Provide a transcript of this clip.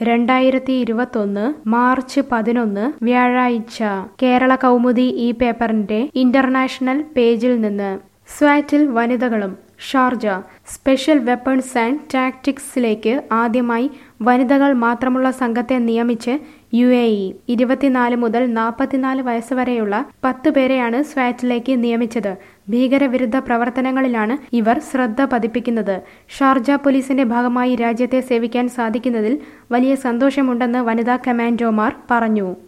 രണ്ടായിരത്തി ഇരുപത്തൊന്ന് മാർച്ച് പതിനൊന്ന് വ്യാഴാഴ്ച കേരള കൗമുദി ഈ പേപ്പറിന്റെ ഇന്റർനാഷണൽ പേജിൽ നിന്ന് സ്വാറ്റിൽ വനിതകളും ഷാർജ സ്പെഷ്യൽ വെപ്പൺസ് ആൻഡ് ടാക്ടിക്സിലേക്ക് ആദ്യമായി വനിതകൾ മാത്രമുള്ള സംഘത്തെ നിയമിച്ച് യു എ ഇ ഇരുപത്തിനാല് മുതൽ നാൽപ്പത്തിനാല് വയസ്സ് വരെയുള്ള പത്ത് പേരെയാണ് സ്വാറ്റിലേക്ക് നിയമിച്ചത് ഭീകരവിരുദ്ധ പ്രവർത്തനങ്ങളിലാണ് ഇവർ ശ്രദ്ധ പതിപ്പിക്കുന്നത് ഷാർജ പോലീസിന്റെ ഭാഗമായി രാജ്യത്തെ സേവിക്കാൻ സാധിക്കുന്നതിൽ വലിയ സന്തോഷമുണ്ടെന്ന് വനിതാ കമാൻഡോമാർ പറഞ്ഞു